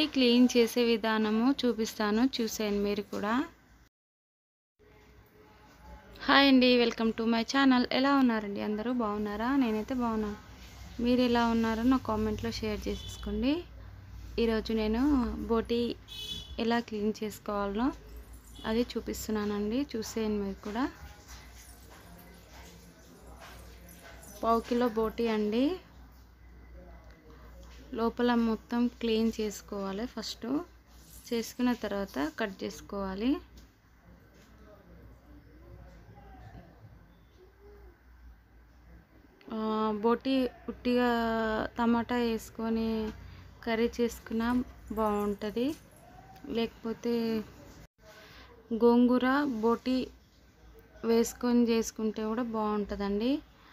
clean చేసే విధానము చూపిస్తాను చూసేయండి మీరు కూడా హాయ్ అండి వెల్కమ్ టు మై ఛానల్ ఎలా ఉన్నారండి అందరూ బాగున్నారా నేనైతే బాగున్నాను మీరు ఎలా ఉన్నారో నా కామెంట్లో షేర్ చేసేసుకోండి ఈరోజు నేను బోటి ఎలా క్లీన్ చేసుకోవాలో అది చూపిస్తున్నానండి చూసేయండి మీరు కూడా పావు కిలో బోటి అండి లోపల మొత్తం క్లీన్ చేసుకోవాలి ఫస్ట్ చేసుకున్న తర్వాత కట్ చేసుకోవాలి బోటి ఉట్టిగా టమాటా వేసుకొని కర్రీ చేసుకున్న బాగుంటుంది లేకపోతే గోంగూర బోటి వేసుకొని చేసుకుంటే కూడా బాగుంటుందండి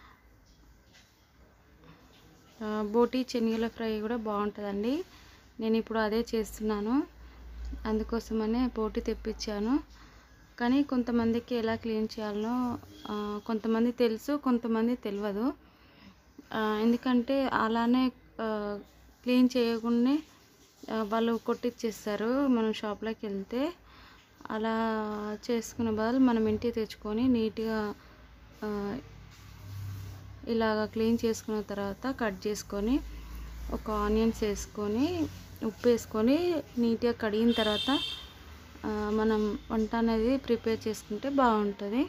బోటి శనగల ఫ్రై కూడా బాగుంటుందండి నేను ఇప్పుడు అదే చేస్తున్నాను అందుకోసమనే బోటి తెప్పించాను కానీ కొంతమందికి ఎలా క్లీన్ చేయాలో కొంతమంది తెలుసు కొంతమంది తెలియదు ఎందుకంటే అలానే క్లీన్ చేయకుండానే వాళ్ళు కొట్టిచ్చేస్తారు మనం షాప్లోకి వెళ్తే అలా చేసుకునే బదులు మనం ఇంటికి తెచ్చుకొని నీట్గా ఇలాగ క్లీన్ చేసుకున్న తర్వాత కట్ చేసుకొని ఒక ఆనియన్స్ వేసుకొని ఉప్పు వేసుకొని నీట్గా కడిగిన తర్వాత మనం వంట అనేది ప్రిపేర్ చేసుకుంటే బాగుంటుంది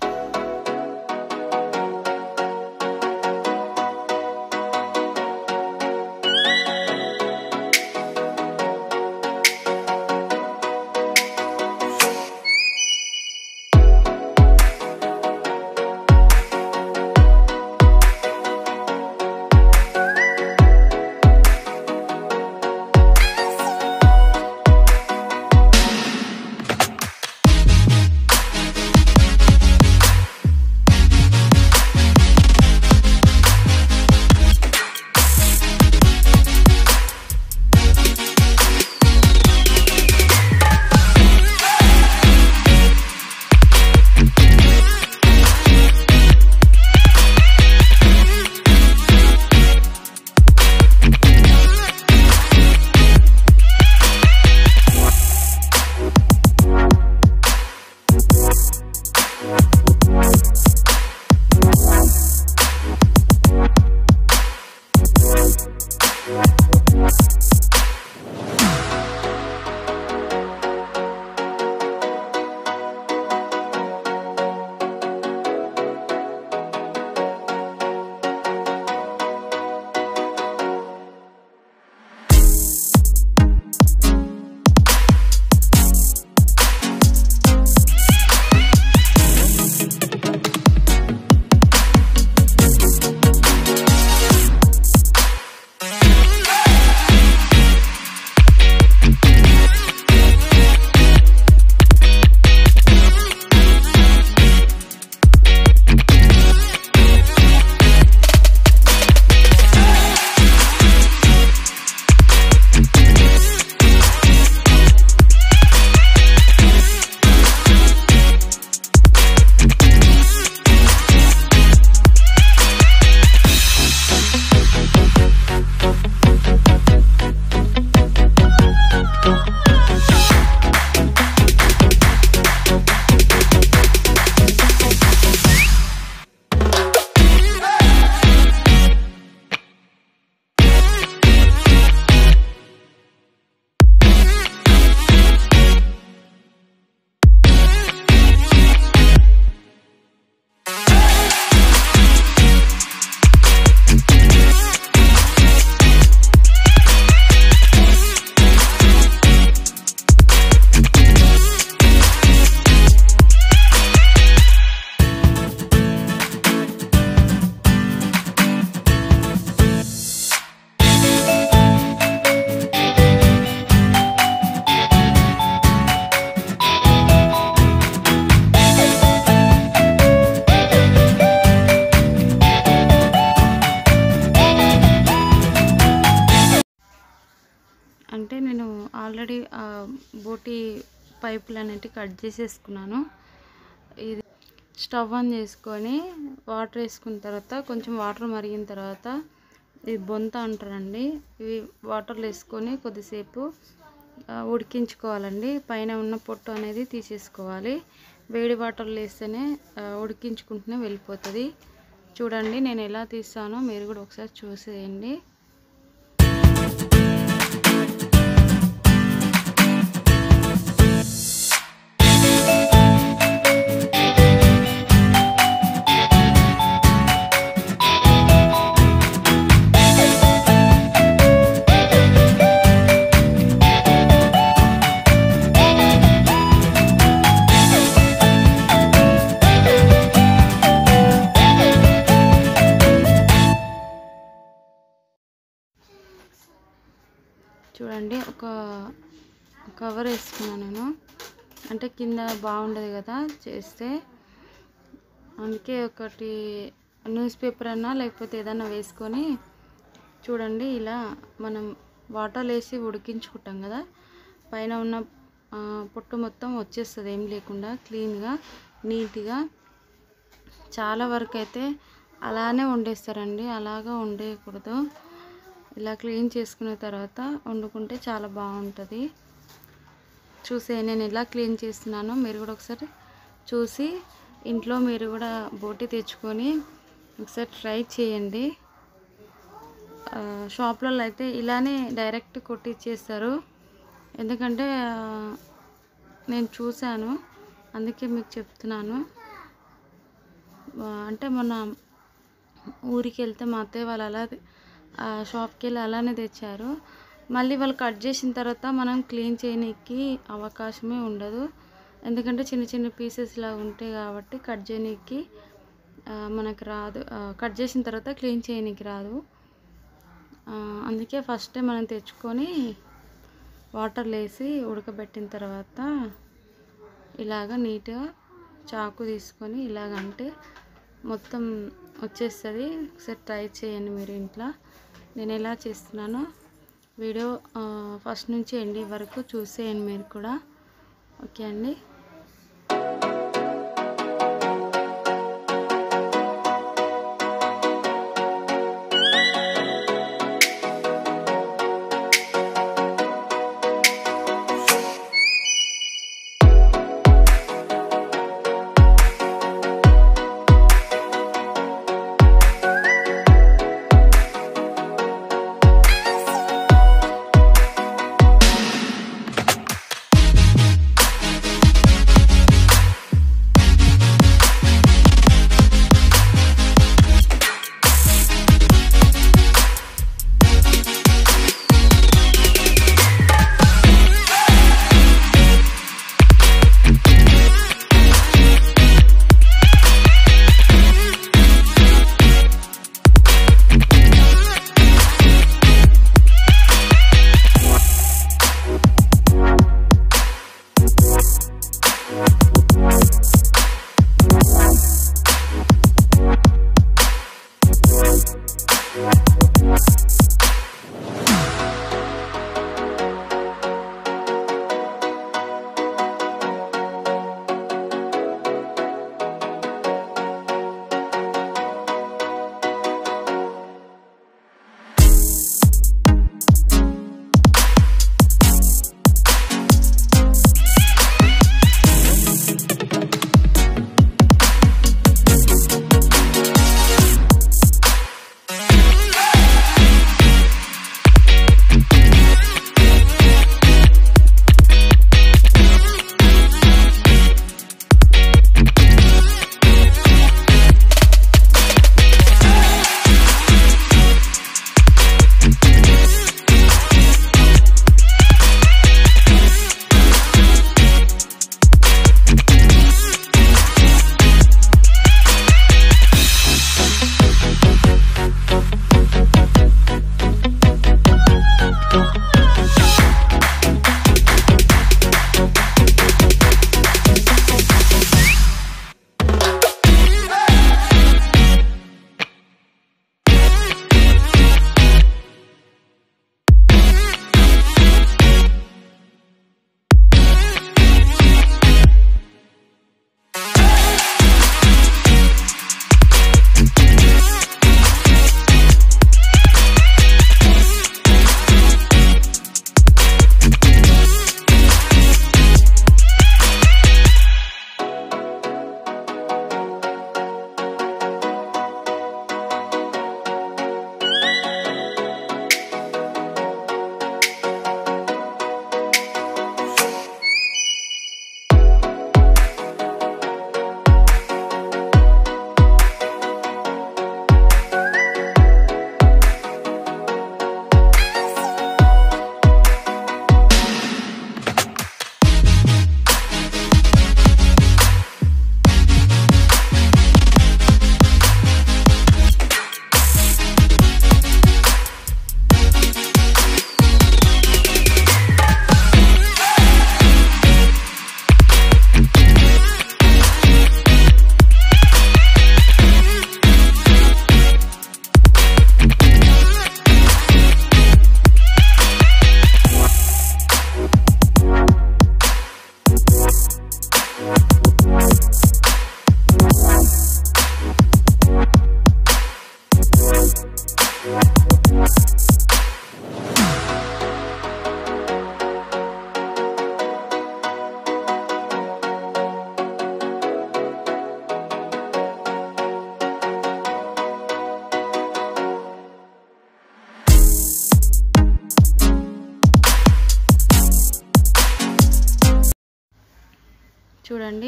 అంటే నేను ఆల్రెడీ బోటి పైపులు అనేవి కట్ చేసేసుకున్నాను ఇది స్టవ్ ఆన్ చేసుకొని వాటర్ వేసుకున్న తర్వాత కొంచెం వాటర్ మరిగిన తర్వాత ఇది బొంత అంటారండి ఇవి వాటర్లో వేసుకొని కొద్దిసేపు ఆ, ఉడికించుకోవాలండి పైన ఉన్న పొట్టు అనేది తీసేసుకోవాలి వేడి వాటర్లో వేస్తేనే ఆ, ఉడికించుకుంటూనే వెళ్ళిపోతుంది చూడండి నేను ఎలా తీస్తానో మీరు కూడా ఒకసారి చూసేయండి చూడండి ఒక కవర్ వేసుకున్నాను నేను అంటే కింద బాగుండదు కదా చేస్తే అందుకే ఒకటి న్యూస్ పేపర్ అన్నా లేకపోతే ఏదన్నా వేసుకొని చూడండి ఇలా మనం వాటర్ వేసి ఉడికించుకుంటాం కదా పైన ఉన్న ఆ, పొట్టు మొత్తం వచ్చేస్తుంది ఏం లేకుండా క్లీన్గా నీట్గా చాలా వరకు అయితే అలానే వండేస్తారండి అలాగా వండేయకూడదు ఇలా క్లీన్ చేసుకున్న తర్వాత వండుకుంటే చాలా బాగుంటుంది చూసే నేను ఎలా క్లీన్ చేస్తున్నానో మీరు కూడా ఒకసారి చూసి ఇంట్లో మీరు కూడా బోటి తెచ్చుకొని ఒకసారి ట్రై చేయండి ఆ, షాప్లలో అయితే ఇలానే డైరెక్ట్ కొట్టిచ్చేస్తారు ఎందుకంటే ఆ, నేను చూశాను అందుకే మీకు చెప్తున్నాను ఆ, అంటే మొన్న ఊరికి వెళ్తే మా అత్తయ్య వాళ్ళు అలా ఆ షాప్కి వెళ్ళి అలానే తెచ్చారు మళ్ళీ వాళ్ళు కట్ చేసిన తర్వాత మనం క్లీన్ చేయనీకి అవకాశమే ఉండదు ఎందుకంటే చిన్న చిన్న పీసెస్ లాగా ఉంటాయి కాబట్టి కట్ చేయనీకి ఆ, మనకు రాదు ఆ, కట్ చేసిన తర్వాత క్లీన్ చేయనీకి రాదు ఆ, అందుకే ఫస్టే మనం తెచ్చుకొని వాటర్లో వేసి ఉడకబెట్టిన తర్వాత ఇలాగ నీట్గా చాకు తీసుకొని ఇలాగంటే మొత్తం వచ్చేస్తుంది ఒకసారి ట్రై చేయండి మీరు ఇంట్లో నేను ఎలా చేస్తున్నానో వీడియో ఆ, ఫస్ట్ నుంచి ఎండి వరకు చూసేయండి మీరు కూడా ఓకే అండి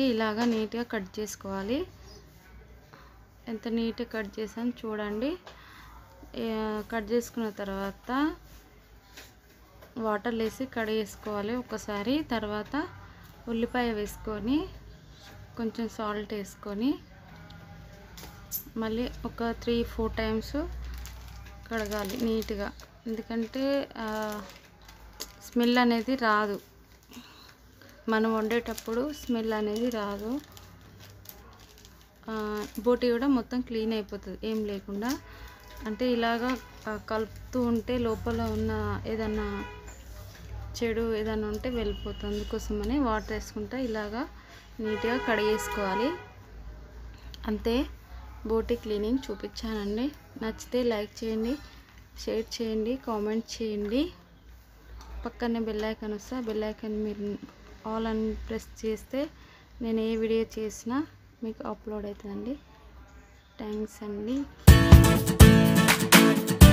ఇలాగా నీట్గా కట్ చేసుకోవాలి ఎంత నీట్గా కట్ చేసాను చూడండి ఏ, కట్ చేసుకున్న తర్వాత వాటర్ వేసి కడిగేసుకోవాలి ఒకసారి తర్వాత ఉల్లిపాయ వేసుకొని కొంచెం సాల్ట్ వేసుకొని మళ్ళీ ఒక త్రీ ఫోర్ టైమ్స్ కడగాలి నీట్గా ఎందుకంటే స్మెల్ అనేది రాదు మనం వండేటప్పుడు స్మెల్ అనేది రాదు ఆ, బోటి కూడా మొత్తం క్లీన్ అయిపోతుంది ఏం లేకుండా అంటే ఇలాగా ఆ, కలుపుతూ ఉంటే లోపల ఉన్న ఏదన్నా చెడు ఏదైనా ఉంటే వెళ్ళిపోతుంది అందుకోసమని వాటర్ వేసుకుంటా ఇలాగా నీట్గా కడిగేసుకోవాలి అంతే బోటి క్లీనింగ్ చూపించానండి నచ్చితే లైక్ చేయండి షేర్ చేయండి కామెంట్ చేయండి పక్కనే బెల్ ఐకాన్ వస్తే బెల్ ఐకాన్ మీరు ఆల్ అని ప్రెస్ చేస్తే నేను ఏ వీడియో చేసినా మీకు అప్లోడ్ అవుతుందండి థ్యాంక్స్ అండి